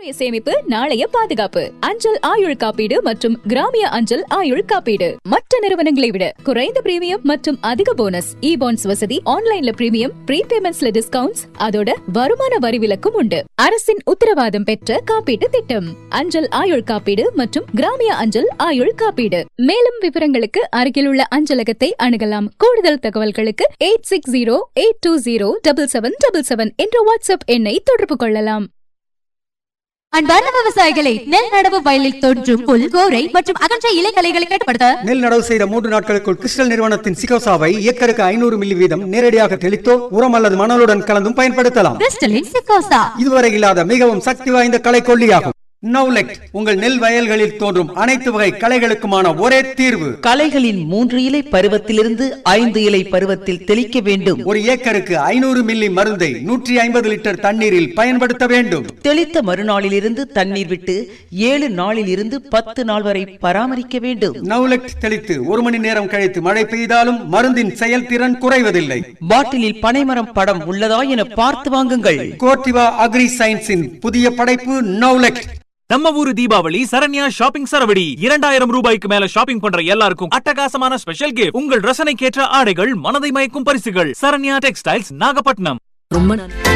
இன்றைய சேமிப்பு நாளைய பாதுகாப்பு அஞ்சல் ஆயுள் காப்பீடு மற்றும் கிராமிய அஞ்சல் ஆயுள் காப்பீடு மற்ற நிறுவனங்களை விட குறைந்த பிரீமியம் மற்றும் அதிக போனஸ் இ பாண்ட்ஸ் வசதி ஆன்லைன்ல பிரீமியம் ப்ரீபேமெண்ட்ஸ்ல டிஸ்கவுண்ட்ஸ் அதோட வருமான வரி விலக்கும் உண்டு அரசின் உத்தரவாதம் பெற்ற காப்பீட்டு திட்டம் அஞ்சல் ஆயுள் காப்பீடு மற்றும் கிராமிய அஞ்சல் ஆயுள் காப்பீடு மேலும் விவரங்களுக்கு அருகிலுள்ள அஞ்சலகத்தை அணுகலாம் கூடுதல் தகவல்களுக்கு eight six zero eight two zero double seven double seven என்ற வாட்ஸ்அப் எண்ணை தொடர்பு கொள்ளலாம் அன்பார்ந்த விவசாயிகளை நெல் நடவு வயலில் தோன்றும் புல் கோரை மற்றும் அகன்ற இலைகளைகளை கட்டுப்படுத்த நெல் நடவு செய்த மூன்று நாட்களுக்குள் கிறிஸ்டல் நிறுவனத்தின் சிகோசாவை ஏக்கருக்கு ஐநூறு மில்லி வீதம் நேரடியாக தெளித்தோ உரம் அல்லது மணலுடன் கலந்தும் பயன்படுத்தலாம் கிறிஸ்டலின் சிக்கோசா இதுவரை இல்லாத மிகவும் சக்தி வாய்ந்த களை கொல்லியாகும் நவுலெக் உங்கள் நெல் வயல்களில் தோன்றும் அனைத்து வகை களைகளுக்குமான ஒரே தீர்வு களைகளின் மூன்று இலை பருவத்திலிருந்து ஐந்து இலை பருவத்தில் தெளிக்க வேண்டும் ஒரு ஏக்கருக்கு ஐநூறு மில்லி மருந்தை நூற்றி ஐம்பது லிட்டர் தண்ணீரில் பயன்படுத்த வேண்டும் தெளித்த மறுநாளிலிருந்து தண்ணீர் விட்டு ஏழு நாளில் இருந்து பத்து நாள் வரை பராமரிக்க வேண்டும் நவுலெக் தெளித்து ஒரு மணி நேரம் கழித்து மழை பெய்தாலும் மருந்தின் செயல்திறன் குறைவதில்லை பாட்டிலில் பனைமரம் படம் உள்ளதா என பார்த்து வாங்குங்கள் கோர்டிவா அக்ரி சயின்ஸின் புதிய படைப்பு நவுலெக் நம்ம ஊரு தீபாவளி சரண்யா ஷாப்பிங் சரவடி இரண்டாயிரம் ரூபாய்க்கு மேல ஷாப்பிங் பண்ற எல்லாருக்கும் அட்டகாசமான ஸ்பெஷல் கிஃப்ட் உங்கள் ரசனைக்கேற்ற ஆடைகள் மனதை மயக்கும் பரிசுகள் சரண்யா டெக்ஸ்டைல்ஸ் நாகப்பட்டினம் ரொம்ப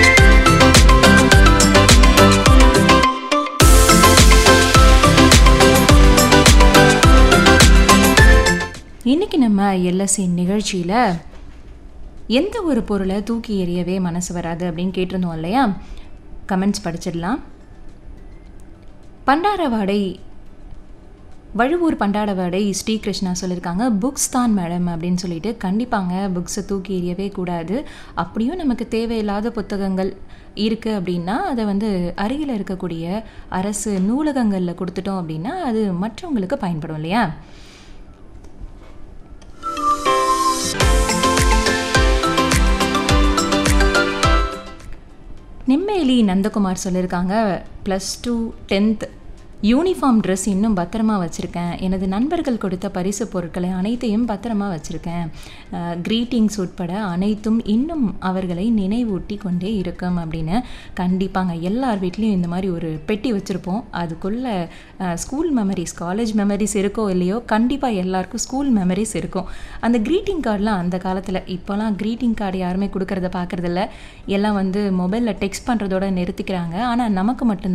இன்றைக்கி நம்ம எல்எஸ்சி நிகழ்ச்சியில் எந்த ஒரு பொருளை தூக்கி எறியவே மனசு வராது அப்படின்னு கேட்டிருந்தோம் இல்லையா கமெண்ட்ஸ் படிச்சிடலாம் பண்டாரவாடை வழுவூர் பண்டாரவாடை ஸ்ரீகிருஷ்ணா சொல்லியிருக்காங்க புக்ஸ் தான் மேடம் அப்படின்னு சொல்லிட்டு கண்டிப்பாங்க புக்ஸை தூக்கி எறியவே கூடாது அப்படியும் நமக்கு தேவையில்லாத புத்தகங்கள் இருக்குது அப்படின்னா அதை வந்து அருகில் இருக்கக்கூடிய அரசு நூலகங்களில் கொடுத்துட்டோம் அப்படின்னா அது மற்றவங்களுக்கு பயன்படும் இல்லையா நெம்மேலி நந்தகுமார் சொல்லியிருக்காங்க plus two tenth uniform dress இன்னும் பத்திரமா வச்சுருக்கேன் எனது நண்பர்கள் கொடுத்த பரிசு பொருட்களை அனைத்தையும் பத்திரமா வச்சுருக்கேன் க்ரீட்டிங்ஸ் உட்பட அனைத்தும் இன்னும் அவர்களை நினைவூட்டி கொண்டே இருக்கும் அப்படின்னு கண்டிப்பாங்க எல்லார் வீட்லேயும் இந்த மாதிரி ஒரு பெட்டி வச்சுருப்போம் அதுக்குள்ளே ஸ்கூல் மெமரிஸ் காலேஜ் மெமரிஸ் இருக்கோ இல்லையோ கண்டிப்பாக எல்லாருக்கும் ஸ்கூல் மெமரிஸ் இருக்கும் அந்த க்ரீட்டிங் கார்டெலாம் அந்த காலத்தில் இப்போலாம் க்ரீட்டிங் கார்டு யாருமே கொடுக்கறத பார்க்குறதில்ல எல்லாம் வந்து மொபைலில் டெக்ஸ்ட் பண்ணுறதோட நிறுத்திக்கிறாங்க ஆனால் நமக்கு மட்டும்தான்